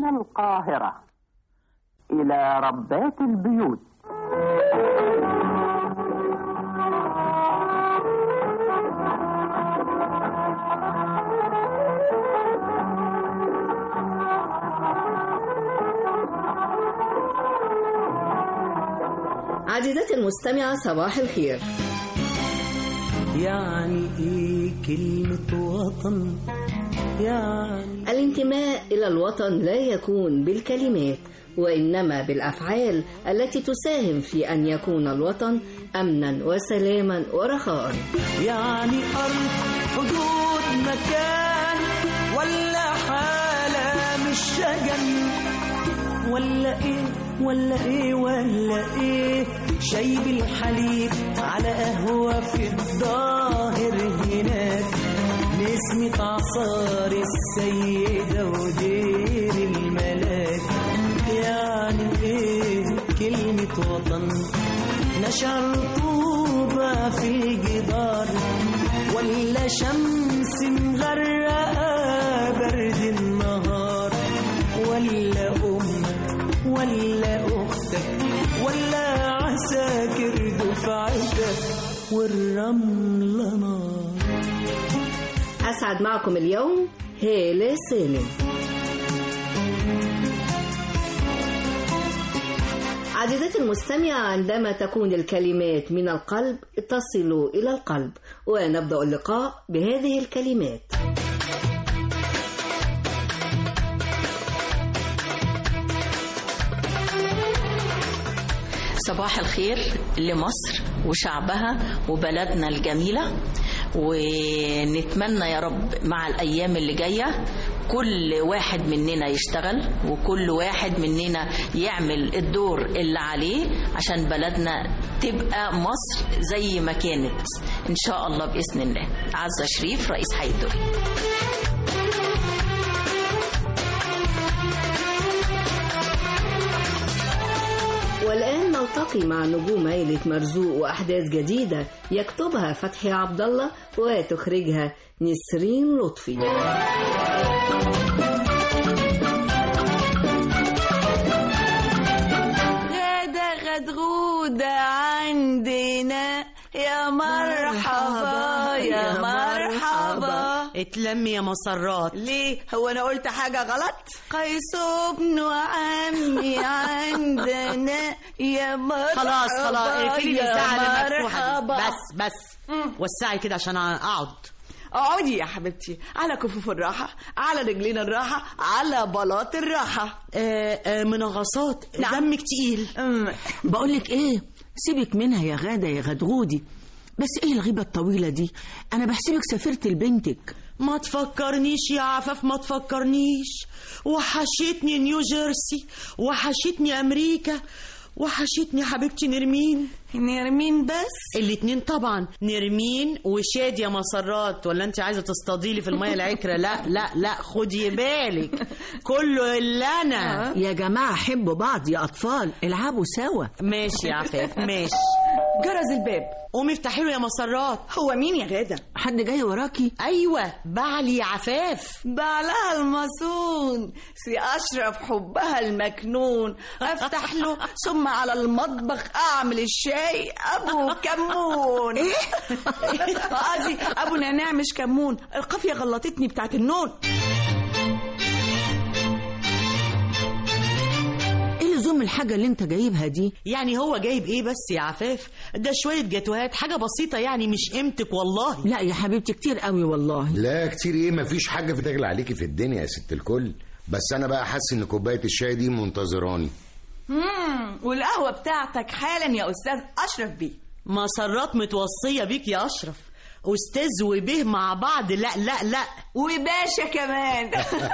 من القاهرة إلى ربات البيوت عزيزتي المستمعة صباح الخير يعني ايه كلمة وطن يعني الانتماء إلى الوطن لا يكون بالكلمات وإنما بالأفعال التي تساهم في أن يكون الوطن أمنا وسلاما ورخاء يعني أرض حدود مكان ولا حالة مش شجن ولا ايه ولا ايه ولا ايه شاي بالحليب على قهوة في الظاهر هناك نسمة عصار السيدة ودير الملاك يعني ايه كلمة وطن نشر طوبة في الجدار ولا شمس مغرقة برد النهار ولا أمك ولا أختك ولا عساكر دفعتك والرملة نار أسعد معكم اليوم هالة سالم عزيزتي المستمعة عندما تكون الكلمات من القلب تصل إلى القلب ونبدأ اللقاء بهذه الكلمات صباح الخير لمصر وشعبها وبلدنا الجميلة ونتمنى يا رب مع الأيام اللي جاية كل واحد مننا يشتغل وكل واحد مننا يعمل الدور اللي عليه عشان بلدنا تبقى مصر زي ما كانت إن شاء الله بإذن الله عزة شريف رئيس حي الدوري والآن نلتقي مع نجوم عيلة مرزوق وأحداث جديدة يكتبها فتحي عبد الله وتخرجها نسرين لطفي غدا غدغودة عندنا يا مرحبا يا مرحبا اتلم يا مسرات ليه هو انا قلت حاجة غلط قيس ابن عمي عندنا يا مرحبا خلاص خلاص اقفلي يا الإذاعة اللي مفتوحة دي. مرحبا. بس بس وسعي كده عشان اقعد اقعدي يا حبيبتي على كفوف الراحة على رجلين الراحة على بلاط الراحة آه آه منغصات دمك تقيل بقولك ايه سيبك منها يا غادة يا غدغودي بس ايه الغيبة الطويلة دي انا بحسبك سافرت لبنتك ما تفكرنيش يا عفاف ما تفكرنيش وحشتني نيو جيرسي وحشتني امريكا وحشتني حبيبتي نرمين نرمين بس الاتنين طبعا نرمين وشاد يا مسرات ولا انت عايزه تصطاديلي في الميه العكره لا لا لا خدي بالك كله الا انا يا جماعة حبوا بعض يا اطفال العبوا سوا ماشي يا عفاف ماشي جرس الباب قومي افتحي له يا مسرات هو مين يا غادة حد جاي وراكي ايوه بعلي يا عفاف بعلها المصون سي أشرف حبها المكنون أفتح له ثم على المطبخ أعمل الشاي أبو كمون إيه؟ قصدي أبو نعناع مش كمون القافية غلطتني بتاعت النون ايه لزوم الحاجة اللي انت جايبها دي يعني هو جايب ايه بس يا عفاف ده شويه جاتوهات حاجه بسيطه يعني مش قيمتك والله لا يا حبيبتي كتير قوي والله لا كتير ايه مفيش حاجة في تغلى عليكي في الدنيا يا ست الكل بس انا بقى حاسس ان كوباية الشاي دي منتظراني مم. والقهوة بتاعتك حالا يا أستاذ أشرف بيه مسرات متوصيه بيك يا اشرف استاذ وبيه مع بعض لا لا لا وباشا كمان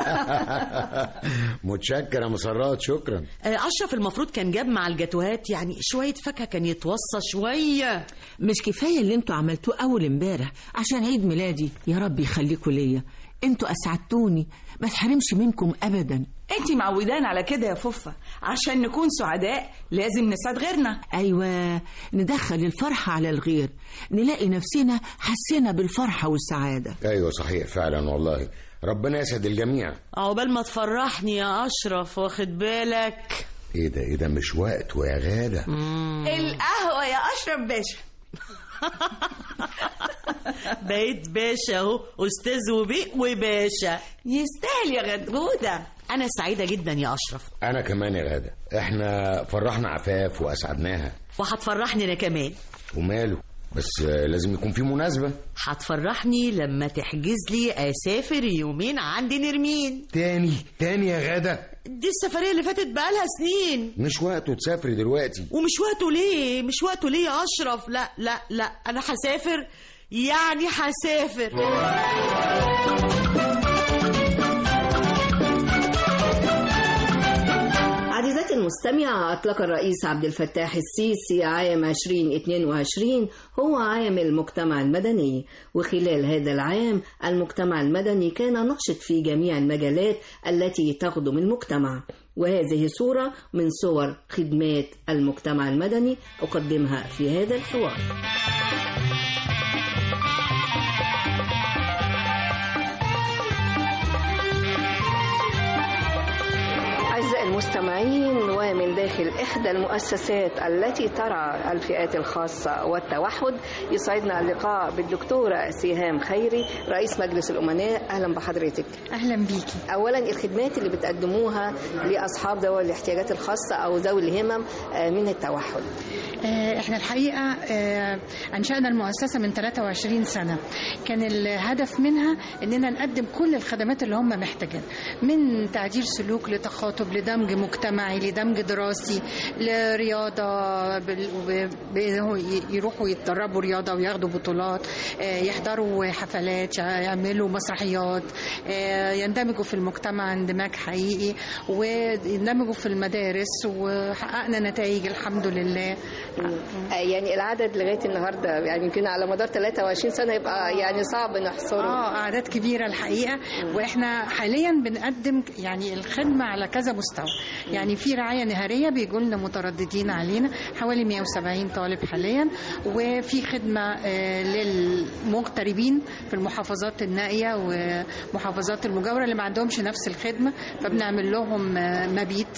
متشكر يا مسرات شكرا آه، اشرف المفروض كان جاب مع الجاتوهات يعني شويه فاكهه كان يتوصى شويه مش كفاية اللي انتوا عملتوه اول امبارح عشان عيد ميلادي يا رب يخليكوا ليا انتوا اسعدتوني ما تحرمش منكم ابدا انتي معودان على كده يا فوفا عشان نكون سعداء لازم نسعد غيرنا ايوه ندخل الفرحة على الغير نلاقي نفسنا حسينا بالفرحة والسعادة ايوه صحيح فعلا والله ربنا يسعد الجميع عقبال ما تفرحني يا اشرف واخد بالك ايه ده ايه ده مش وقت ويا غاده القهوة يا أشرف باشا بقيت باشا اهو استاذ وبيه وباشا يستاهل يا غدودة انا سعيده جدا يا اشرف انا كمان يا غاده احنا فرحنا عفاف واسعدناها وهتفرحني انا كمان وماله بس آه، لازم يكون في مناسبه هتفرحني لما تحجز لي اسافر يومين عند نرمين تاني تاني يا غاده دي السفريه اللي فاتت بقالها سنين مش وقته تسافري دلوقتي ومش وقته ليه مش وقته ليه يا اشرف لا لا لا انا هسافر يعني هسافر عزيزتي المستمعة أطلق الرئيس عبد الفتاح السيسي عام 2022 هو عام المجتمع المدني وخلال هذا العام المجتمع المدني كان نشط في جميع المجالات التي تخدم المجتمع وهذه صورة من صور خدمات المجتمع المدني أقدمها في هذا الحوار أعزائي المستمعين ومن داخل إحدى المؤسسات التي ترعى الفئات الخاصة والتوحد يسعدنا اللقاء بالدكتورة سيهام خيري رئيس مجلس الأمناء أهلا بحضرتك اهلا بيكي أولا الخدمات اللي بتقدموها لأصحاب ذوي الاحتياجات الخاصة أو ذوي الهمم آه، من التوحد آه، احنا الحقيقه آه، انشانا المؤسسه من 23 سنه كان الهدف منها اننا نقدم كل الخدمات اللي هم محتاجين من تعديل سلوك لتخاطب لدمج مجتمعي لدمج دراسي لرياضه بال- وب- ب- يروحوا يتدربوا رياضه وياخدوا بطولات آه، يحضروا حفلات يعملوا مسرحيات آه، يندمجوا في المجتمع اندماج حقيقي ويندمجوا في المدارس وحققنا نتائج الحمد لله آه، يعني العدد لغاية النهاردة يعني يمكن على مدار 23 سنة يبقى يعني صعب نحصره اه اعداد كبيره الحقيقه واحنا حاليا بنقدم يعني الخدمه على كذا مستوى يعني في رعايه نهاريه بيجوا لنا مترددين علينا حوالي 170 طالب حاليا وفي خدمه آه، للمغتربين في المحافظات النائيه ومحافظات المجاوره اللي ما عندهمش نفس الخدمه فبنعمل لهم آه، مبيت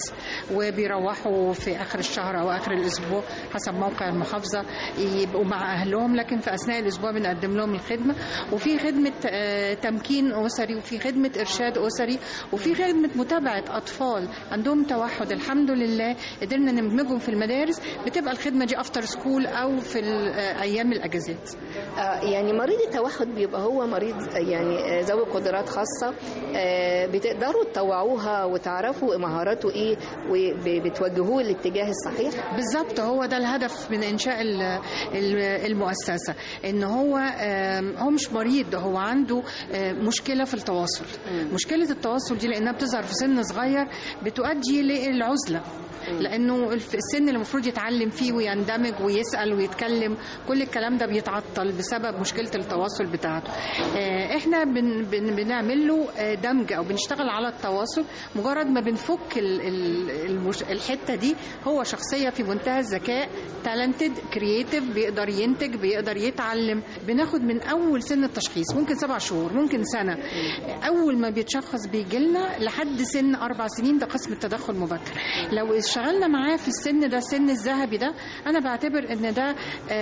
وبيروحوا في اخر الشهر او اخر الاسبوع حسب موقع المحافظه يبقوا مع اهلهم لكن في اثناء الاسبوع بنقدم لهم الخدمه وفي خدمه آه، تمكين اسري وفي خدمه ارشاد اسري وفي خدمه متابعه اطفال عندهم توحد الحمد لله قدرنا نندمجهم في المدارس بتبقى الخدمه دي افتر سكول او في ال- آه، ايام الاجازات آه، يعني مريض التوحد بيبقى هو مريض آه، يعني آه، ذوي قدرات خاصة آه، بتقدروا تطوعوها وتعرفوا مهاراته ايه وبتوجهوه الاتجاه الصحيح بالظبط هو ده الهدف من انشاء ال- ال- المؤسسه ان هو آم، هو مش مريض هو عنده آه، مشكله في التواصل مشكله التواصل دي لانها بتظهر في سن صغير بتؤدي للعزله لانه الف- السن اللي المفروض يتعلم فيه ويندمج ويسال ويتكلم كل الكلام ده بيتعطل بسبب مشكله التواصل بتاعته آه، احنا بن بن بنعمل له آه، دمج او بنشتغل على التواصل مجرد ما بنفك ال- ال- المش... الحته دي هو شخصيه في منتهى الذكاء تالنتد كرييتيف بيقدر ينتج بيقدر يتعلم بناخد من اول سن التشخيص ممكن سبع شهور ممكن سنه اول ما بيتشخص بيجي لنا لحد سن اربع سنين ده قسم التدخل مبكر لو اشتغلنا معاه في السن ده السن الذهبي ده انا بعتبر ان ده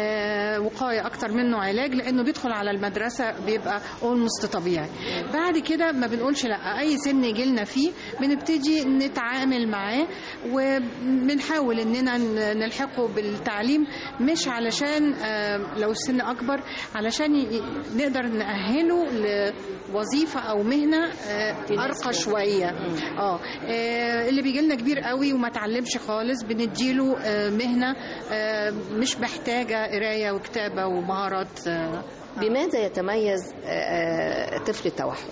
آه وقايه اكتر منه علاج لانه بيدخل على المدرسه بيبقى اولموست طبيعي بعد كده ما بنقولش لا اي سن يجي لنا فيه بنبتدي نتعامل معاه وبنحاول اننا ن- نلحقه بالتعليم مش علشان آه، لو السن اكبر علشان ي- نقدر نأهله لوظيفه او مهنه آه، ارقى شويه اه آه، اللي بيجي لنا كبير قوي وما اتعلمش خالص بنديله آه، مهنه آه، مش محتاجه قرايه وكتابه ومهارات آه، بماذا يتميز آه، آه، طفل التوحد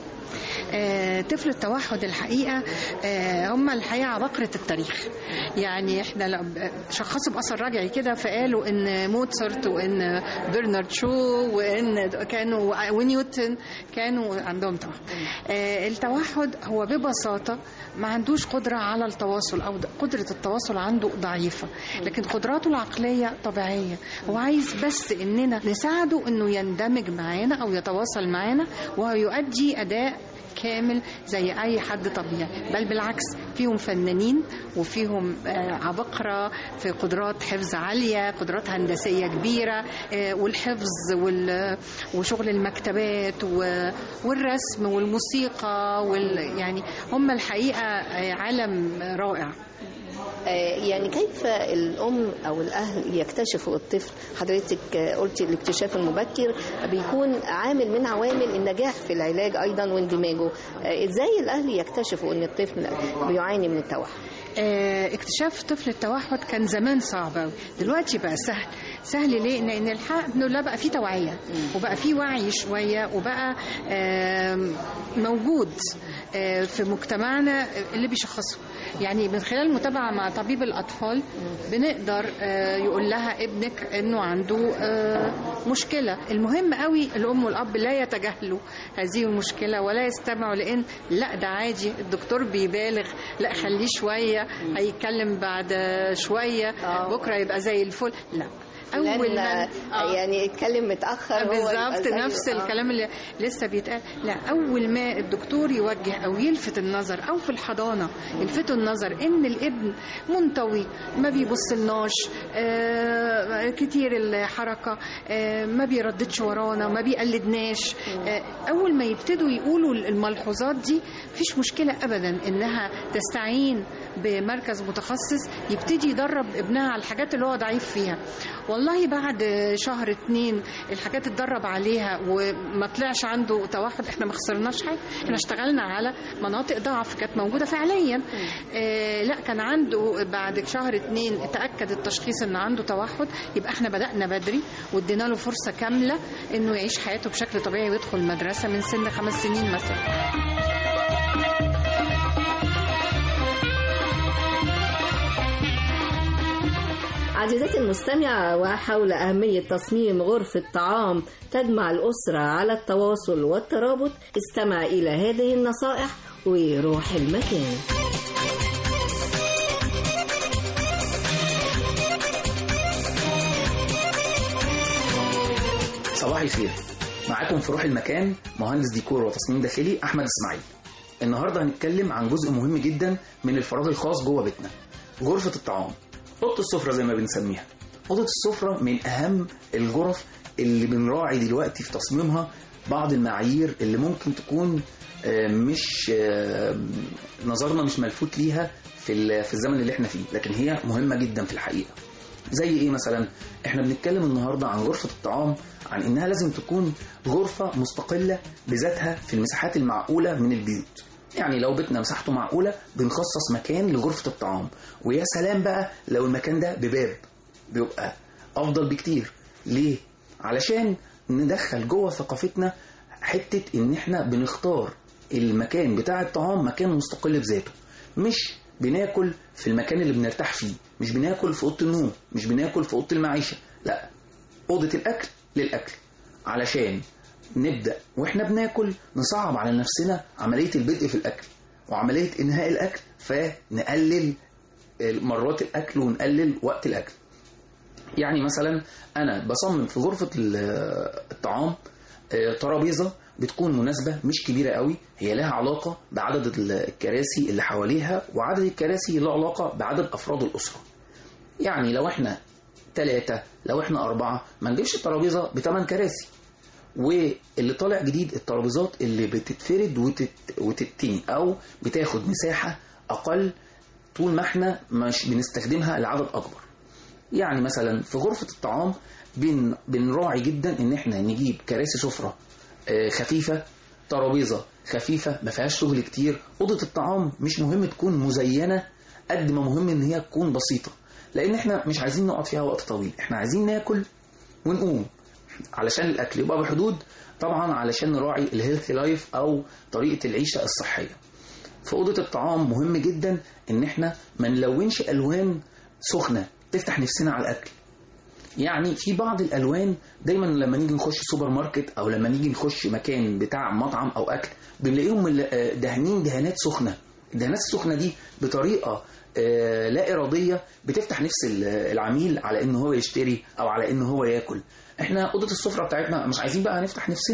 آه، طفل التوحد الحقيقه آه، هم الحقيقه عبقره التاريخ يعني احنا لو- شخصوا باثر رجعي كده فقالوا ان موتسارت وان برنارد شو وان كانوا ونيوتن كانوا عندهم توحد آه، التوحد هو ببساطه ما عندوش قدره على التواصل او قدره التواصل عنده ضعيفه لكن قدراته العقليه طبيعيه هو عايز بس اننا نساعده انه يندمج معانا او يتواصل معانا ويؤدي اداء كامل زي اي حد طبيعي بل بالعكس فيهم فنانين وفيهم آه، عبقرة في قدرات حفظ عالية قدرات هندسية كبيرة آه، والحفظ وال- وشغل المكتبات و- والرسم والموسيقى وال يعني هم الحقيقة آه، عالم رائع آه، يعني كيف الأم أو الأهل يكتشفوا الطفل حضرتك آه، قلتي الاكتشاف المبكر بيكون عامل من عوامل النجاح في العلاج أيضا واندماجه آه، إزاي الأهل يكتشفوا أن الطفل بيعاني من التوحد آه، اكتشاف طفل التوحد كان زمان صعب أوي دلوقتي بقى سهل سهل ليه لان الحق انه لا بقى في توعيه وبقى في وعي شويه وبقى آم، موجود آه، في مجتمعنا اللي بيشخصه يعني من خلال المتابعه مع طبيب الاطفال بنقدر آه، يقول لها ابنك انه عنده آه، مشكله المهم قوي الام والاب لا يتجاهلوا هذه المشكله ولا يستمعوا لان لا ده عادي الدكتور بيبالغ لا خليه شويه هيتكلم بعد شويه بكره يبقى زي الفل لا اول لأن ما آه. يعني اتكلم متأخر هو يبقى بالظبط زيه. نفس آه. الكلام اللي لسه بيتقال لا اول ما الدكتور يوجه او يلفت النظر او في الحضانه يلفتوا النظر ان الابن منطوي ما بيبص لناش آه كتير الحركه آه ما بيرددش ورانا ما بيقلدناش آه اول ما يبتدوا يقولوا الملحوظات دي مفيش مشكله ابدا انها تستعين بمركز متخصص يبتدي يدرب ابنها على الحاجات اللي هو ضعيف فيها والله بعد شهر اتنين الحاجات اتدرب عليها وما طلعش عنده توحد احنا ما خسرناش حاجه احنا اشتغلنا على مناطق ضعف كانت موجوده فعليا اه لا كان عنده بعد شهر اتنين تاكد التشخيص ان عنده توحد يبقى احنا بدانا بدري وادينا له فرصه كامله انه يعيش حياته بشكل طبيعي ويدخل المدرسه من سن خمس سنين مثلا عزيزتي المستمعة وحول أهمية تصميم غرفة طعام تجمع الأسرة على التواصل والترابط استمع إلى هذه النصائح وروح المكان صباح الخير معاكم في روح المكان مهندس ديكور وتصميم داخلي احمد اسماعيل النهارده هنتكلم عن جزء مهم جدا من الفراغ الخاص جوه بيتنا غرفه الطعام اوضه السفره زي ما بنسميها اوضه السفره من اهم الغرف اللي بنراعي دلوقتي في تصميمها بعض المعايير اللي ممكن تكون آه، مش آه، نظرنا مش ملفوت ليها في ال- في الزمن اللي احنا فيه لكن هي مهمه جدا في الحقيقه زي ايه مثلا احنا بنتكلم النهارده عن غرفه الطعام عن انها لازم تكون غرفه مستقله بذاتها في المساحات المعقوله من البيوت يعني لو بيتنا مساحته معقوله بنخصص مكان لغرفه الطعام ويا سلام بقى لو المكان ده بباب بيبقى افضل بكتير ليه علشان ندخل جوه ثقافتنا حته ان احنا بنختار المكان بتاع الطعام مكان مستقل بذاته مش بناكل في المكان اللي بنرتاح فيه مش بناكل في اوضه النوم مش بناكل في اوضه المعيشه لا اوضه الاكل للاكل علشان نبدا واحنا بناكل نصعب على نفسنا عمليه البدء في الاكل وعمليه انهاء الاكل فنقلل مرات الاكل ونقلل وقت الاكل يعني مثلا انا بصمم في غرفه ال- الطعام آه، ترابيزه بتكون مناسبه مش كبيره قوي هي لها علاقه بعدد ال- الكراسي اللي حواليها وعدد الكراسي له علاقه بعدد افراد الاسره يعني لو احنا ثلاثة لو احنا أربعة ما نجيبش الترابيزة بثمان كراسي واللي طالع جديد الترابيزات اللي بتتفرد وتت... وتتني أو بتاخد مساحة أقل طول ما احنا مش بنستخدمها لعدد أكبر يعني مثلا في غرفة الطعام بن... بنراعي جدا ان احنا نجيب كراسي سفرة آه، خفيفة ترابيزة خفيفة ما فيهاش شغل كتير أوضة الطعام مش مهم تكون مزينة قد ما مهم ان هي تكون بسيطة لان احنا مش عايزين نقعد فيها وقت طويل احنا عايزين ناكل ونقوم علشان الاكل يبقى بحدود طبعا علشان نراعي الهيلثي لايف او طريقة العيشة الصحية في أوضة الطعام مهم جدا إن إحنا ما نلونش ألوان سخنة تفتح نفسنا على الأكل. يعني في بعض الألوان دايما لما نيجي نخش سوبر ماركت أو لما نيجي نخش مكان بتاع مطعم أو أكل بنلاقيهم مل- آه، دهنين دهانات سخنة. الدهانات السخنة دي بطريقة آه، لا إرادية بتفتح نفس ال- العميل على إن هو يشتري أو على إن هو ياكل. إحنا أوضة السفرة بتاعتنا مش عايزين بقى نفتح نفسنا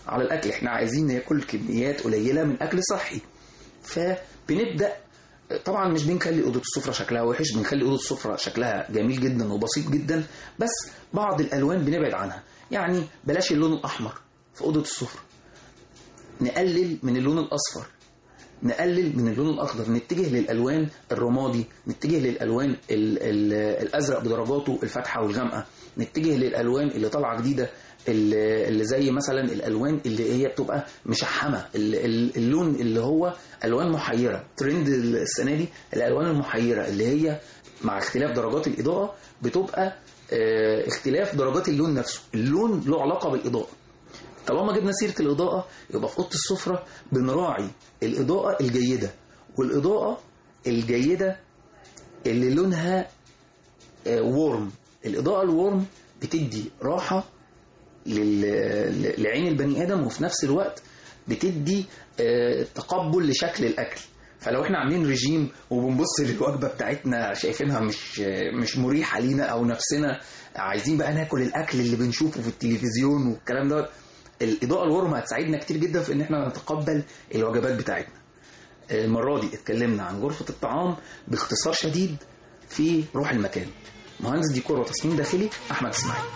على الاكل احنا عايزين ناكل كميات قليله من اكل صحي فبنبدا طبعا مش بنخلي اوضه السفره شكلها وحش بنخلي اوضه السفره شكلها جميل جدا وبسيط جدا بس بعض الالوان بنبعد عنها يعني بلاش اللون الاحمر في اوضه السفره نقلل من اللون الاصفر نقلل من اللون الاخضر نتجه للالوان الرمادي نتجه للالوان ال ال الازرق بدرجاته الفاتحه والغامقه نتجه للالوان اللي طالعه جديده اللي اللي زي مثلا الالوان اللي هي بتبقى مشحمه ال- ال- اللون اللي هو الوان محيره ترند السنه دي الالوان المحيره اللي هي مع اختلاف درجات الاضاءه بتبقى آه، اختلاف درجات اللون نفسه اللون له علاقه بالاضاءه طالما جبنا سيرة الإضاءة يبقى في أوضة السفرة بنراعي الإضاءة الجيدة والإضاءة الجيدة اللي لونها وورم الإضاءة الورم بتدي راحة لل- لعين البني آدم وفي نفس الوقت بتدي آه، تقبل لشكل الأكل فلو احنا عاملين رجيم وبنبص للوجبه بتاعتنا شايفينها مش مش مريحه لينا او نفسنا عايزين بقى ناكل الاكل اللي بنشوفه في التلفزيون والكلام ده الاضاءه الورم هتساعدنا كتير جدا في ان احنا نتقبل الوجبات بتاعتنا المره دي اتكلمنا عن غرفه الطعام باختصار شديد في روح المكان مهندس ديكور وتصميم داخلي احمد اسماعيل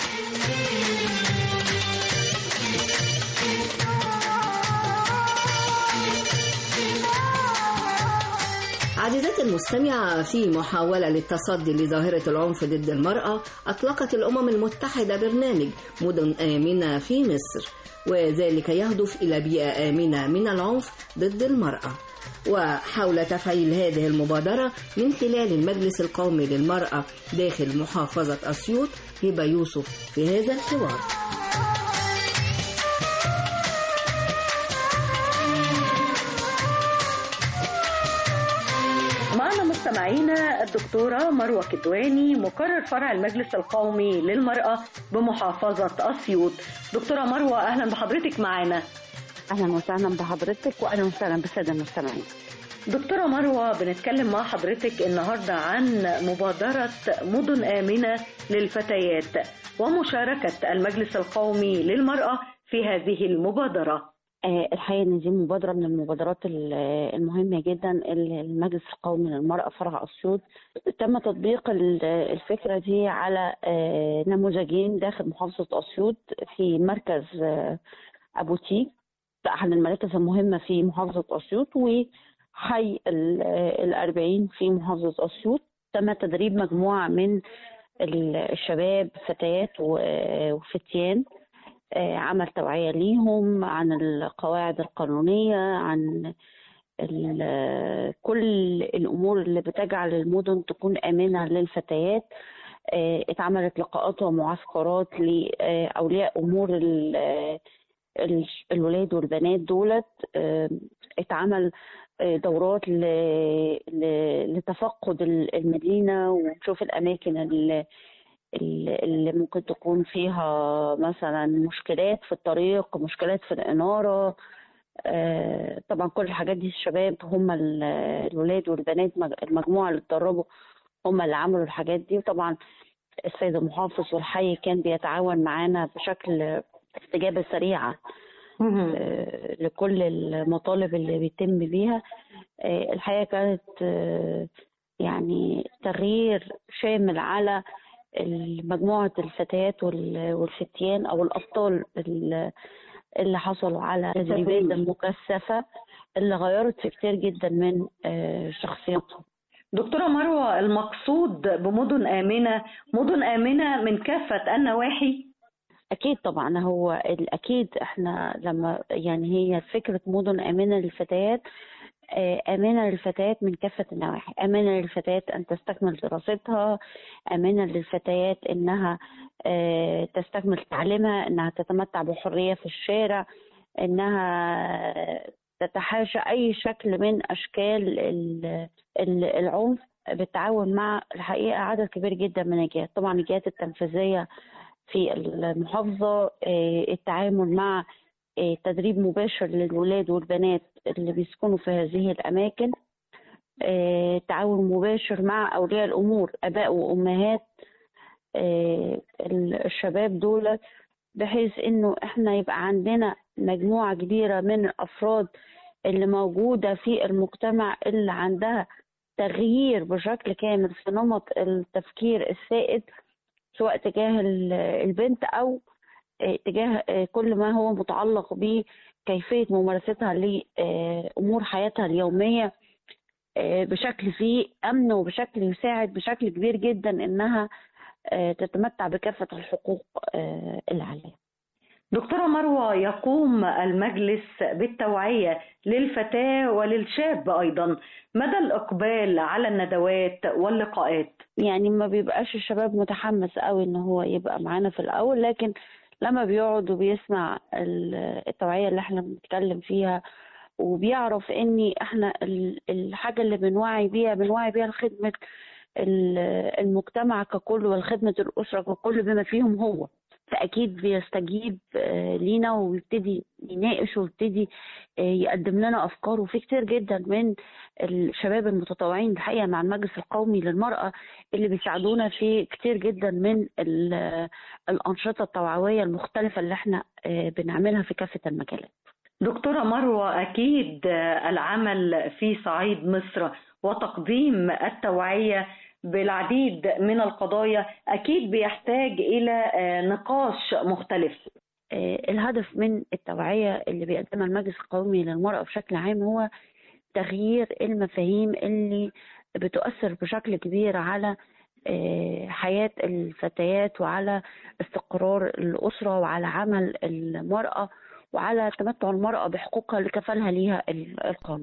عزيزاتي المستمعة في محاولة للتصدي لظاهرة العنف ضد المرأة أطلقت الأمم المتحدة برنامج مدن آمنة في مصر وذلك يهدف إلى بيئة آمنة من العنف ضد المرأة وحول تفعيل هذه المبادرة من خلال المجلس القومي للمرأة داخل محافظة أسيوط هبة يوسف في هذا الحوار معنا مستمعينا الدكتورة مروة كدواني مقرر فرع المجلس القومي للمرأة بمحافظة أسيوط دكتورة مروة أهلا بحضرتك معنا اهلا وسهلا بحضرتك واهلا وسهلا بالساده المستمعين دكتورة مروة بنتكلم مع حضرتك النهاردة عن مبادرة مدن آمنة للفتيات ومشاركة المجلس القومي للمرأة في هذه المبادرة آه، الحقيقه ان دي مبادره من المبادرات ال- المهمه جدا اللي المجلس القومي للمراه فرع اسيوط تم تطبيق ال- الفكره دي على آه، نموذجين داخل محافظه اسيوط في مركز آه، ابو تيج في احد المراكز المهمه في محافظه اسيوط وحي ال- آه، الأربعين في محافظه اسيوط تم تدريب مجموعه من ال- الشباب فتيات و- آه، وفتيان آه، عمل توعية ليهم عن القواعد القانونية عن ال- كل الأمور اللي بتجعل المدن تكون آمنة للفتيات آه، اتعملت لقاءات ومعسكرات لأولياء أمور ال- ال- الولاد والبنات دولت آه، اتعمل آه، دورات ل- ل- لتفقد ال- المدينة ونشوف الأماكن اللي ال- اللي ممكن تكون فيها مثلا مشكلات في الطريق مشكلات في الإنارة آه، طبعا كل الحاجات دي الشباب هم ال- الولاد والبنات مج- المجموعة اللي اتدربوا هم اللي عملوا الحاجات دي وطبعا السيد المحافظ والحي كان بيتعاون معانا بشكل استجابة سريعة آه، لكل المطالب اللي بيتم بيها آه، الحقيقة كانت آه، يعني تغيير شامل على مجموعة الفتيات وال- والفتيان أو الأبطال ال- اللي حصلوا على تدريبات مكثفة اللي غيرت في كتير جدا من آه، شخصياتهم دكتورة مروة المقصود بمدن آمنة مدن آمنة من كافة النواحي أكيد طبعا هو الأكيد إحنا لما يعني هي فكرة مدن آمنة للفتيات آه، آمنة للفتيات من كافة النواحي آمنة للفتيات أن تستكمل دراستها آمنة للفتيات إنها آه، تستكمل تعليمها إنها تتمتع بحرية في الشارع إنها تتحاشى أي شكل من أشكال ال- ال- العنف بالتعاون مع الحقيقة عدد كبير جدا من الجهات طبعا الجهات التنفيذية في المحافظة آه، التعامل مع آه، تدريب مباشر للولاد والبنات اللي بيسكنوا في هذه الأماكن آه، تعاون مباشر مع أولياء الأمور آباء وأمهات آه، ال- الشباب دول بحيث إنه إحنا يبقى عندنا مجموعة كبيرة من الأفراد اللي موجودة في المجتمع اللي عندها تغيير بشكل كامل في نمط التفكير السائد سواء تجاه ال- البنت أو آه، تجاه آه، كل ما هو متعلق بكيفية ممارستها لأمور حياتها اليومية آه، بشكل فيه أمن وبشكل يساعد بشكل كبير جدا إنها آه، تتمتع بكافة الحقوق آه، اللي عليها دكتورة مروة يقوم المجلس بالتوعية للفتاة وللشاب أيضا مدى الإقبال على الندوات واللقاءات يعني ما بيبقاش الشباب متحمس قوي ان هو يبقى معانا في الاول لكن لما بيقعد وبيسمع ال- التوعية اللي احنا بنتكلم فيها وبيعرف ان احنا ال- الحاجة اللي بنوعي بيها بنوعي بيها لخدمة ال- المجتمع ككل ولخدمة الأسرة ككل بما فيهم هو فأكيد بيستجيب آه، لينا ويبتدي يناقش ويبتدي آه، يقدم لنا أفكار وفي كتير جدا من الشباب المتطوعين الحقيقة مع المجلس القومي للمرأة اللي بيساعدونا في كتير جدا من ال- الأنشطة التوعوية المختلفة اللي احنا آه، بنعملها في كافة المجالات دكتورة مروة أكيد العمل في صعيد مصر وتقديم التوعية بالعديد من القضايا أكيد بيحتاج إلى آه، نقاش مختلف آه، الهدف من التوعية اللي بيقدمها المجلس القومي للمرأة بشكل عام هو تغيير المفاهيم اللي بتؤثر بشكل كبير على آه، حياة الفتيات وعلى استقرار الأسرة وعلى عمل المرأة وعلى تمتع المرأة بحقوقها اللي كفلها ليها ال- القانون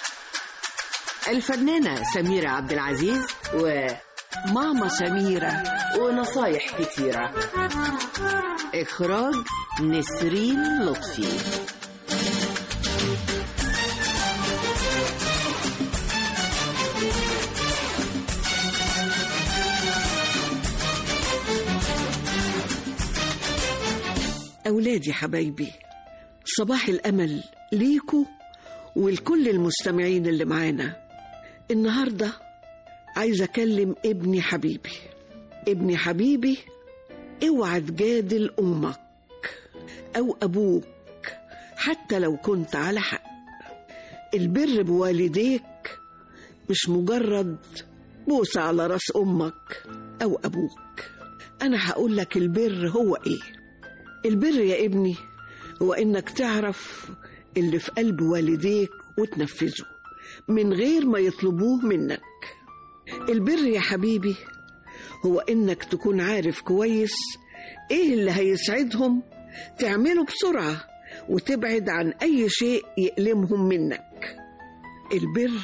الفنانة سميرة عبد العزيز وماما سميرة ونصايح كتيرة إخراج نسرين لطفي أولادي حبايبي صباح الأمل ليكوا ولكل المستمعين اللي معانا النهاردة عايزة أكلم ابني حبيبي ابني حبيبي اوعى تجادل أمك أو أبوك حتى لو كنت على حق البر بوالديك مش مجرد بوسة على راس أمك أو أبوك أنا هقول لك البر هو إيه البر يا ابني هو إنك تعرف اللي في قلب والديك وتنفذه من غير ما يطلبوه منك البر يا حبيبي هو إنك تكون عارف كويس إيه اللي هيسعدهم تعمله بسرعة وتبعد عن أي شيء يألمهم منك البر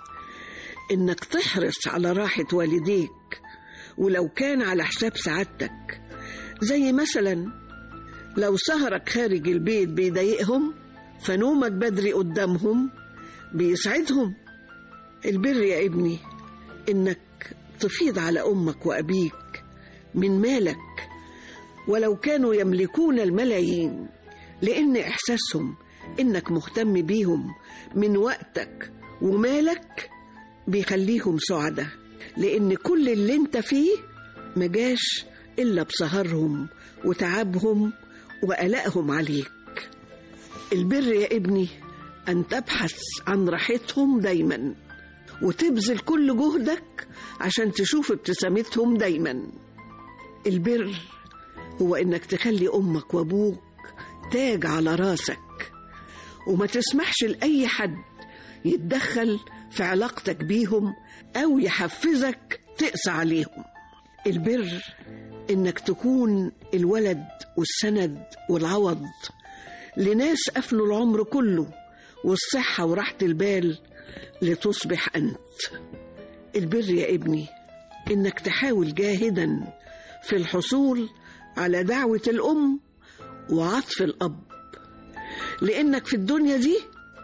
إنك تحرص على راحة والديك ولو كان على حساب سعادتك زي مثلا لو سهرك خارج البيت بيضايقهم فنومك بدري قدامهم بيسعدهم البر يا ابني إنك تفيض على أمك وأبيك من مالك ولو كانوا يملكون الملايين لأن إحساسهم إنك مهتم بيهم من وقتك ومالك بيخليهم سعداء لأن كل اللي انت فيه مجاش إلا بسهرهم وتعبهم وقلقهم عليك البر يا ابني أن تبحث عن راحتهم دايما وتبذل كل جهدك عشان تشوف ابتسامتهم دايما البر هو إنك تخلي أمك وأبوك تاج على راسك وما تسمحش لأي حد يتدخل في علاقتك بيهم أو يحفزك تقسى عليهم البر إنك تكون الولد والسند والعوض لناس أفنوا العمر كله والصحة وراحة البال لتصبح أنت البر يا ابني إنك تحاول جاهدا في الحصول على دعوة الأم وعطف الأب لأنك في الدنيا دي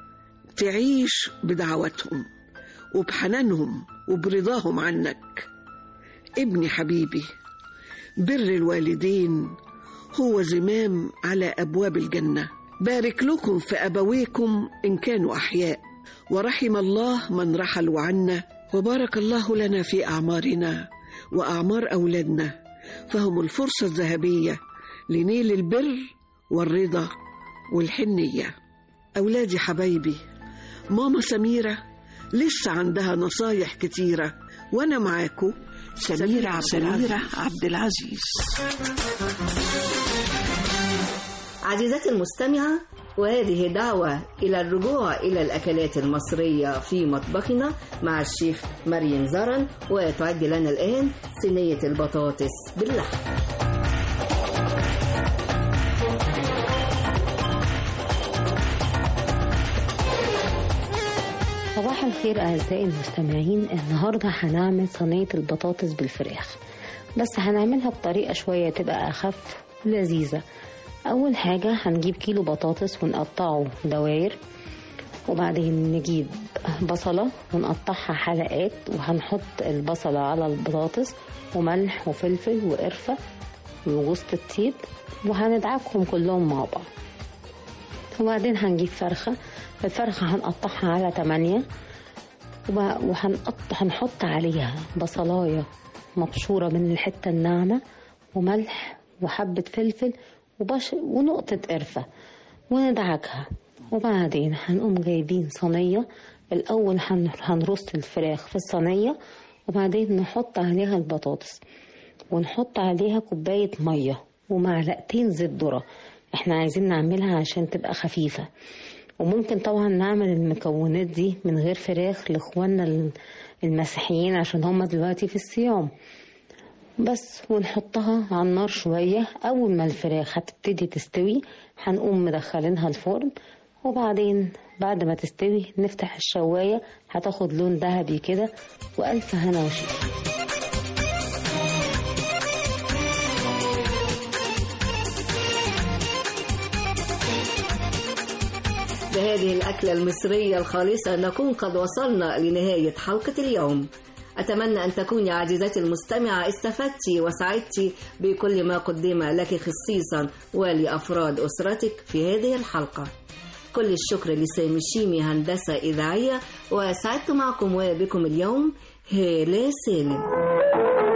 تعيش بدعوتهم وبحنانهم وبرضاهم عنك ابني حبيبي بر الوالدين هو زمام على أبواب الجنة بارك لكم في أبويكم إن كانوا أحياء ورحم الله من رحلوا عنا وبارك الله لنا في أعمارنا وأعمار أولادنا فهم الفرصة الذهبية لنيل البر والرضا والحنية أولادي حبايبي ماما سميرة لسه عندها نصايح كتيرة وأنا معاكو سميرة عبد سميرة العزيز عبد العزيز عزيزتي المستمعة وهذه دعوة إلى الرجوع إلى الأكلات المصرية في مطبخنا مع الشيف مريم زرن وتعد لنا الآن صينية البطاطس باللحم صباح الخير أعزائي المستمعين النهاردة هنعمل صينية البطاطس بالفراخ بس هنعملها بطريقة شوية تبقى أخف ولذيذة أول حاجة هنجيب كيلو بطاطس ونقطعه دواير وبعدين نجيب بصلة ونقطعها حلقات وهنحط البصلة على البطاطس وملح وفلفل وقرفة وجوز الطيب وهندعكهم كلهم مع بعض وبعدين هنجيب فرخة الفرخة هنقطعها على تمانية وب- وهنقط هنحط عليها بصلاية مبشورة من الحتة الناعمة وملح وحبة فلفل وبش ونقطة قرفة وندعكها وبعدين هنقوم جايبين صينية الأول هن- هنرص الفراخ في الصينية وبعدين نحط عليها البطاطس ونحط عليها كوباية مية ومعلقتين زيت ذرة احنا عايزين نعملها عشان تبقى خفيفة وممكن طبعا نعمل المكونات دي من غير فراخ لاخواننا ال- المسيحيين عشان هم دلوقتي في الصيام بس ونحطها على النار شوية أول ما الفراخ هتبتدي تستوي هنقوم مدخلينها الفرن وبعدين بعد ما تستوي نفتح الشواية هتاخد لون ذهبي كده وألف هنا وشفا بهذه الأكلة المصرية الخالصة نكون قد وصلنا لنهاية حلقة اليوم أتمنى أن تكوني عزيزتي المستمعة استفدتي وسعدتي بكل ما قدم لك خصيصا ولأفراد أسرتك في هذه الحلقة كل الشكر لسامي الشيمي هندسة إذاعية وسعدت معكم وبكم اليوم هالة سالم